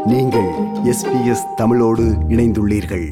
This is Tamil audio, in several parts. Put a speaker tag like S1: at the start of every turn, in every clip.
S1: நீங்கள் எஸ்பிஎஸ் தமிழோடு இணைந்துள்ளீர்கள்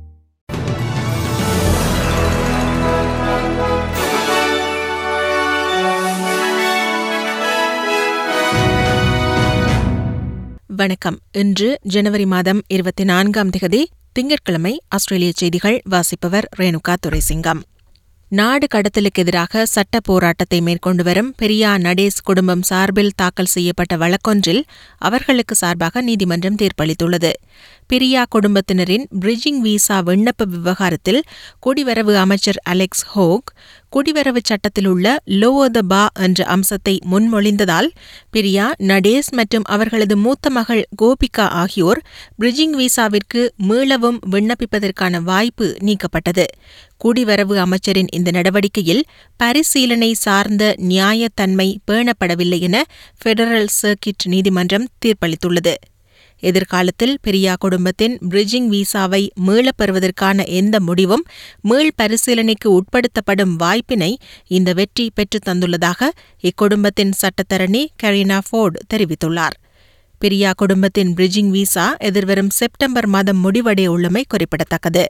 S2: வணக்கம் இன்று ஜனவரி மாதம் இருபத்தி நான்காம் திகதி திங்கட்கிழமை ஆஸ்திரேலிய செய்திகள் வாசிப்பவர் ரேணுகா துரைசிங்கம் நாடு கடத்தலுக்கு எதிராக சட்ட போராட்டத்தை மேற்கொண்டு வரும் பெரியா நடேஸ் குடும்பம் சார்பில் தாக்கல் செய்யப்பட்ட வழக்கொன்றில் அவர்களுக்கு சார்பாக நீதிமன்றம் தீர்ப்பளித்துள்ளது பிரியா குடும்பத்தினரின் பிரிட்ஜிங் விசா விண்ணப்ப விவகாரத்தில் குடிவரவு அமைச்சர் அலெக்ஸ் ஹோக் குடிவரவு சட்டத்தில் உள்ள லோவர் த பா என்ற அம்சத்தை முன்மொழிந்ததால் பிரியா நடேஸ் மற்றும் அவர்களது மூத்த மகள் கோபிகா ஆகியோர் பிரிட்ஜிங் விசாவிற்கு மீளவும் விண்ணப்பிப்பதற்கான வாய்ப்பு நீக்கப்பட்டது குடிவரவு அமைச்சரின் இந்த நடவடிக்கையில் பரிசீலனை சார்ந்த நியாயத்தன்மை பேணப்படவில்லை என பெடரல் சர்க்கிட் நீதிமன்றம் தீர்ப்பளித்துள்ளது எதிர்காலத்தில் பெரியா குடும்பத்தின் பிரிட்ஜிங் விசாவை மீளப் பெறுவதற்கான எந்த முடிவும் மீள் பரிசீலனைக்கு உட்படுத்தப்படும் வாய்ப்பினை இந்த வெற்றி பெற்றுத் தந்துள்ளதாக இக்குடும்பத்தின் சட்டத்தரணி கரீனா ஃபோர்டு தெரிவித்துள்ளார் பெரியா குடும்பத்தின் பிரிட்ஜிங் விசா எதிர்வரும் செப்டம்பர் மாதம் முடிவடைய உள்ளமை குறிப்பிடத்தக்கது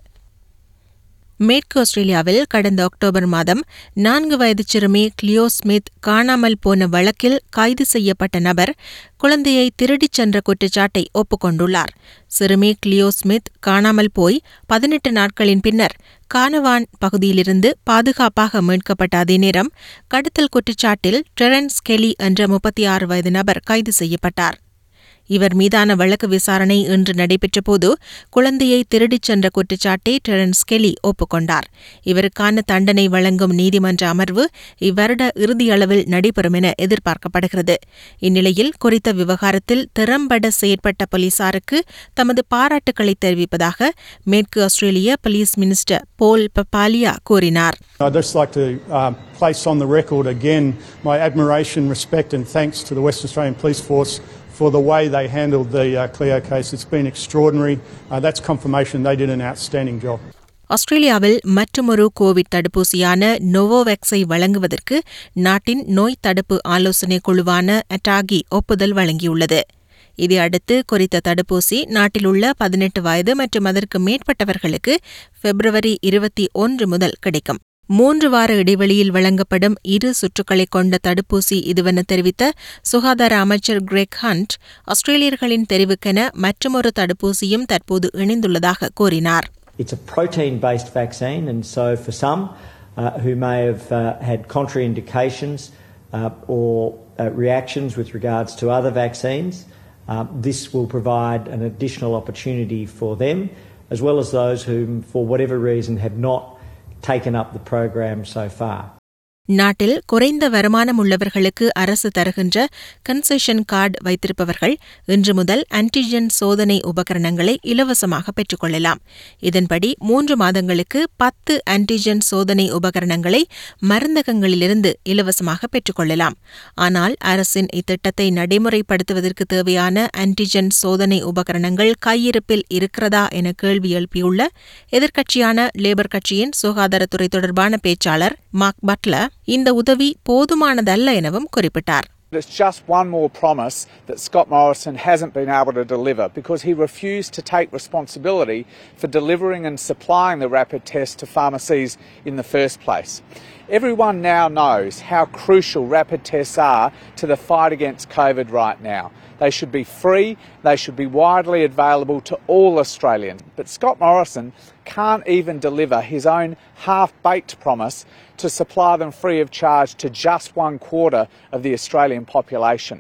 S2: மேற்கு ஆஸ்திரேலியாவில் கடந்த அக்டோபர் மாதம் நான்கு வயது சிறுமி கிளியோ ஸ்மித் காணாமல் போன வழக்கில் கைது செய்யப்பட்ட நபர் குழந்தையை திருடிச் சென்ற குற்றச்சாட்டை ஒப்புக்கொண்டுள்ளார் சிறுமி கிளியோ ஸ்மித் காணாமல் போய் பதினெட்டு நாட்களின் பின்னர் கானவான் பகுதியிலிருந்து பாதுகாப்பாக மீட்கப்பட்ட அதே நேரம் கடத்தல் குற்றச்சாட்டில் டெரன்ஸ் கெலி என்ற முப்பத்தி ஆறு வயது நபர் கைது செய்யப்பட்டார் இவர் மீதான வழக்கு விசாரணை இன்று நடைபெற்றபோது குழந்தையை திருடிச் சென்ற குற்றச்சாட்டை டெரன்ஸ் கெலி ஒப்புக்கொண்டார் இவருக்கான தண்டனை வழங்கும் நீதிமன்ற அமர்வு இவ்வருட இறுதியளவில் நடைபெறும் என எதிர்பார்க்கப்படுகிறது இந்நிலையில் குறித்த விவகாரத்தில் திறம்பட செயற்பட்ட போலீசாருக்கு தமது பாராட்டுக்களை தெரிவிப்பதாக மேற்கு ஆஸ்திரேலிய போலீஸ் மினிஸ்டர் போல் பப்பாலியா கூறினார்
S3: I'd just like to um, place on the record again my admiration, respect, and thanks to the Western Australian Police Force for the way they handled the uh, Clio case. It's been extraordinary. Uh, that's confirmation they did an outstanding job.
S2: ஆஸ்திரேலியாவில் மற்றுமொரு கோவிட் தடுப்பூசியான நோவோவேக்ஸை வழங்குவதற்கு நாட்டின் நோய் தடுப்பு ஆலோசனை குழுவான அட்டாகி ஒப்புதல் வழங்கியுள்ளது இதையடுத்து குறித்த தடுப்பூசி நாட்டில் உள்ள பதினெட்டு வயது மற்றும் அதற்கு மேற்பட்டவர்களுக்கு பிப்ரவரி இருபத்தி ஒன்று முதல் கிடைக்கும் மூன்று வார இடைவெளியில் வழங்கப்படும் இரு சுற்றுக்களைக் கொண்ட தடுப்பூசி இதுவென தெரிவித்த சுகாதார அமைச்சர் கிரெக் ஹண்ட் ஆஸ்திரேலியர்களின் தெரிவுக்கென மற்றுமொரு தடுப்பூசியும் தற்போது இணைந்துள்ளதாக கூறினார்
S4: It's a protein based vaccine, and so for some uh, who may have uh, had contraindications uh, or uh, reactions with regards to other vaccines, uh, this will provide an additional opportunity for them, as well as those who, for whatever reason, have not taken up the program so far.
S2: நாட்டில் குறைந்த வருமானம் உள்ளவர்களுக்கு அரசு தருகின்ற கன்செஷன் கார்டு வைத்திருப்பவர்கள் இன்று முதல் ஆன்டிஜென் சோதனை உபகரணங்களை இலவசமாக பெற்றுக்கொள்ளலாம் இதன்படி மூன்று மாதங்களுக்கு பத்து ஆன்டிஜென் சோதனை உபகரணங்களை மருந்தகங்களிலிருந்து இலவசமாக பெற்றுக்கொள்ளலாம் ஆனால் அரசின் இத்திட்டத்தை நடைமுறைப்படுத்துவதற்கு தேவையான ஆன்டிஜென் சோதனை உபகரணங்கள் கையிருப்பில் இருக்கிறதா என கேள்வி எழுப்பியுள்ள எதிர்க்கட்சியான லேபர் கட்சியின் சுகாதாரத்துறை தொடர்பான பேச்சாளர் மார்க் பட்லர் இந்த உதவி போதுமானதல்ல எனவும் குறிப்பிட்டார்
S5: It's just one more promise that Scott Morrison hasn't been able to deliver because he refused to take responsibility for delivering and supplying the rapid test to pharmacies in the first place. Everyone now knows how crucial rapid tests are to the fight against COVID right now. They should be free, they should be widely available to all Australians. But Scott Morrison can't even deliver his own half baked promise to supply them free of charge to just one quarter of the Australian population.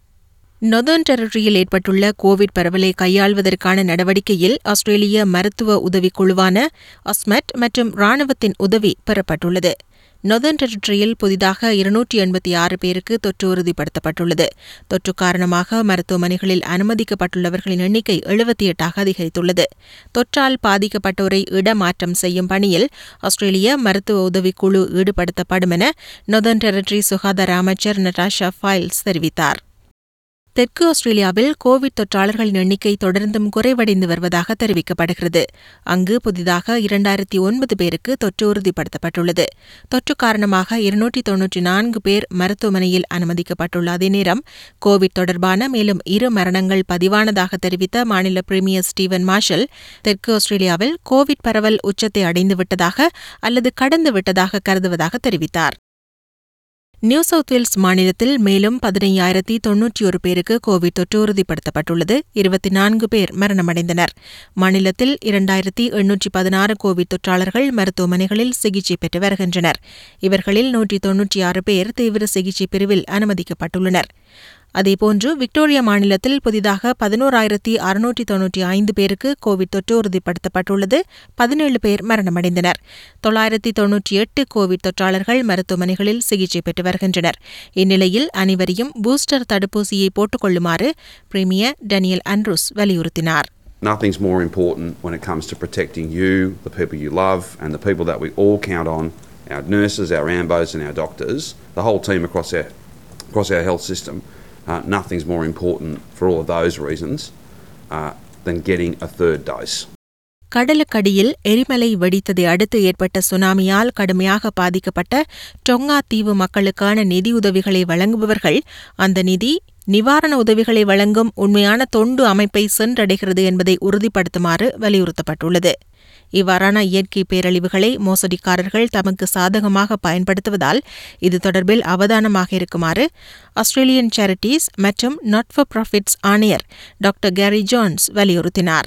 S2: Northern டெரிட்டரியில் ஏற்பட்டுள்ள கோவிட் பரவலை கையாள்வதற்கான நடவடிக்கையில் ஆஸ்திரேலிய மருத்துவ உதவிக்குழுவான அஸ்மெட் மற்றும் ராணுவத்தின் உதவி பெறப்பட்டுள்ளது நொதர்ன் டெரிட்டரியில் புதிதாக இருநூற்றி எண்பத்தி ஆறு பேருக்கு தொற்று உறுதிப்படுத்தப்பட்டுள்ளது தொற்று காரணமாக மருத்துவமனைகளில் அனுமதிக்கப்பட்டுள்ளவர்களின் எண்ணிக்கை எழுபத்தி எட்டாக அதிகரித்துள்ளது தொற்றால் பாதிக்கப்பட்டோரை இடமாற்றம் செய்யும் பணியில் ஆஸ்திரேலிய மருத்துவ உதவிக்குழு ஈடுபடுத்தப்படும் என நொதர்ன் டெரிட்டரி சுகாதார அமைச்சர் நட்டாஷா ஃபைல்ஸ் தெரிவித்தார் தெற்கு ஆஸ்திரேலியாவில் கோவிட் தொற்றாளர்களின் எண்ணிக்கை தொடர்ந்தும் குறைவடைந்து வருவதாக தெரிவிக்கப்படுகிறது அங்கு புதிதாக இரண்டாயிரத்தி ஒன்பது பேருக்கு தொற்று உறுதிப்படுத்தப்பட்டுள்ளது தொற்று காரணமாக இருநூற்றி தொன்னூற்றி நான்கு பேர் மருத்துவமனையில் அனுமதிக்கப்பட்டுள்ள அதே நேரம் கோவிட் தொடர்பான மேலும் இரு மரணங்கள் பதிவானதாக தெரிவித்த மாநில பிரீமியர் ஸ்டீவன் மார்ஷல் தெற்கு ஆஸ்திரேலியாவில் கோவிட் பரவல் உச்சத்தை அடைந்து விட்டதாக அல்லது கடந்து விட்டதாக கருதுவதாக தெரிவித்தார் நியூ சவுத் வேல்ஸ் மாநிலத்தில் மேலும் பதினையாயிரத்தி தொன்னூற்றி ஒரு பேருக்கு கோவிட் தொற்று உறுதிப்படுத்தப்பட்டுள்ளது இருபத்தி நான்கு பேர் மரணமடைந்தனர் மாநிலத்தில் இரண்டாயிரத்தி எண்ணூற்றி பதினாறு கோவிட் தொற்றாளர்கள் மருத்துவமனைகளில் சிகிச்சை பெற்று வருகின்றனர் இவர்களில் நூற்றி தொன்னூற்றி ஆறு பேர் தீவிர சிகிச்சை பிரிவில் அனுமதிக்கப்பட்டுள்ளனர் அதேபோன்று விக்டோரியா மாநிலத்தில் புதிதாக பதினோராயிரத்தி அறுநூற்றி தொன்னூற்றி ஐந்து பேருக்கு கோவிட் தொற்று உறுதிப்படுத்தப்பட்டுள்ளது பதினேழு பேர் மரணமடைந்தனர் தொள்ளாயிரத்தி தொன்னூற்றி எட்டு கோவிட் தொற்றாளர்கள் மருத்துவமனைகளில் சிகிச்சை பெற்று வருகின்றனர் இந்நிலையில் அனைவரையும் பூஸ்டர் தடுப்பூசியை போட்டுக் கொள்ளுமாறு பிரீமியர் டேனியல் அண்ட்ரூஸ் வலியுறுத்தினார்
S6: Nothing's more important when it comes to protecting you, the people you love, and the people that we all count on our nurses, our AMBOs, and our doctors, the whole team across our, across our health system. Uh, nothing's more important for all of those reasons uh, than getting a third dose.
S2: கடலுக்கடியில் எரிமலை வெடித்ததை அடுத்து ஏற்பட்ட சுனாமியால் கடுமையாக பாதிக்கப்பட்ட டொங்கா தீவு மக்களுக்கான நிதியுதவிகளை வழங்குபவர்கள் அந்த நிதி நிவாரண உதவிகளை வழங்கும் உண்மையான தொண்டு அமைப்பை சென்றடைகிறது என்பதை உறுதிப்படுத்துமாறு வலியுறுத்தப்பட்டுள்ளது இவ்வாறான இயற்கை பேரழிவுகளை மோசடிக்காரர்கள் தமக்கு சாதகமாக பயன்படுத்துவதால் இது தொடர்பில் அவதானமாக இருக்குமாறு ஆஸ்திரேலியன் சேரிட்டிஸ் மற்றும் நாட் ஃபார் ப்ராஃபிட்ஸ் ஆணையர் டாக்டர் கேரி ஜான்ஸ் வலியுறுத்தினார்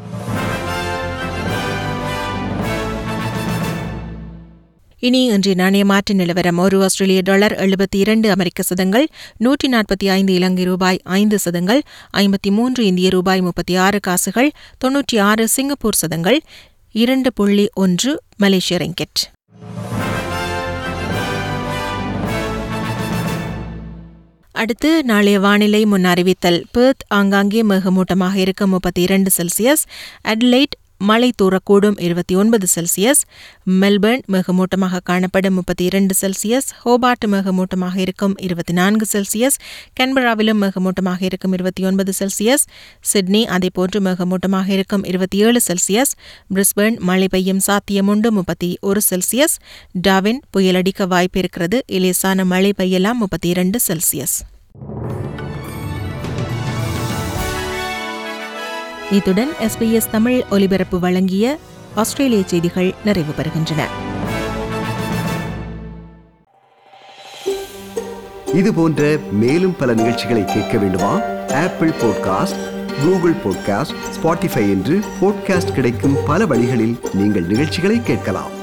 S2: இனி இன்றைய நாணய மாற்று நிலவரம் ஒரு ஆஸ்திரேலிய டாலர் எழுபத்தி இரண்டு அமெரிக்க சதங்கள் நூற்றி நாற்பத்தி ஐந்து இலங்கை ரூபாய் ஐந்து சதங்கள் ஐம்பத்தி மூன்று இந்திய ரூபாய் முப்பத்தி ஆறு காசுகள் தொன்னூற்றி ஆறு சிங்கப்பூர் சதங்கள் இரண்டு புள்ளி ஒன்று மலேசிய ரிங்கெட் அடுத்து நாளைய வானிலை முன் அறிவித்தல் பெர்த் ஆங்காங்கே மேகமூட்டமாக இருக்கும் முப்பத்தி இரண்டு செல்சியஸ் அட்லைட் மழை தூரக்கூடும் இருபத்தி ஒன்பது செல்சியஸ் மெல்பர்ன் மேகமூட்டமாக காணப்படும் முப்பத்தி இரண்டு செல்சியஸ் ஹோபார்ட் மேகமூட்டமாக இருக்கும் இருபத்தி நான்கு செல்சியஸ் கன்பராவிலும் மேகமூட்டமாக இருக்கும் இருபத்தி ஒன்பது செல்சியஸ் சிட்னி அதேபோன்று மேகமூட்டமாக இருக்கும் இருபத்தி ஏழு செல்சியஸ் பிரிஸ்பர்ன் மழை பெய்யும் சாத்தியமுண்டு முப்பத்தி ஒரு செல்சியஸ் டாவின் புயலடிக்க வாய்ப்பு இருக்கிறது இலேசான மழை பெய்யலாம் முப்பத்தி இரண்டு செல்சியஸ் இத்துடன் எஸ்பிஎஸ் தமிழ் ஒலிபரப்பு வழங்கிய ஆஸ்திரேலிய செய்திகள் நிறைவு பெறுகின்றன
S1: இது போன்ற மேலும் பல நிகழ்ச்சிகளை கேட்க வேண்டுமா Apple podcast Google podcast Spotify என்று பாட்காஸ்ட் கிடைக்கும் பல வழிகளில் நீங்கள் நிகழ்ச்சிகளை கேட்கலாம்